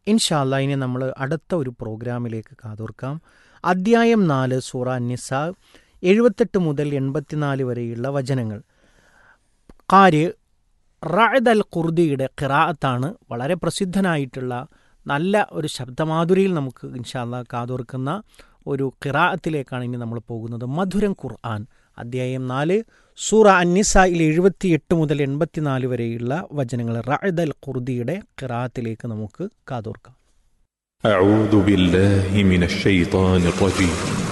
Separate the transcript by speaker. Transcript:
Speaker 1: ഇൻഷാല്ല ഇനി നമ്മൾ അടുത്ത ഒരു പ്രോഗ്രാമിലേക്ക് കാതോർക്കാം അദ്ധ്യായം നാല് സൂറ നിസ എഴുപത്തെട്ട് മുതൽ എൺപത്തിനാല് വരെയുള്ള വചനങ്ങൾ കാര് റായദ് അൽ ഖുർദിയുടെ ഖിറാഅത്താണ് വളരെ പ്രസിദ്ധനായിട്ടുള്ള നല്ല ഒരു ശബ്ദമാധുരിയിൽ നമുക്ക് ഇൻഷാല്ല കാതോർക്കുന്ന ഒരു ഖിറാഅത്തിലേക്കാണ് ഇനി നമ്മൾ പോകുന്നത് മധുരം ഖുർആൻ അദ്ധ്യായം നാല് സൂറ അന്നിസയിൽ എഴുപത്തിയെട്ട് മുതൽ എൺപത്തിനാല് വരെയുള്ള വചനങ്ങൾ റായദ് അൽ ഖുർദിയുടെ ഖിറാഅത്തിലേക്ക് നമുക്ക് കാതോർക്കാം
Speaker 2: أعوذ بالله من الشيطان الرجيم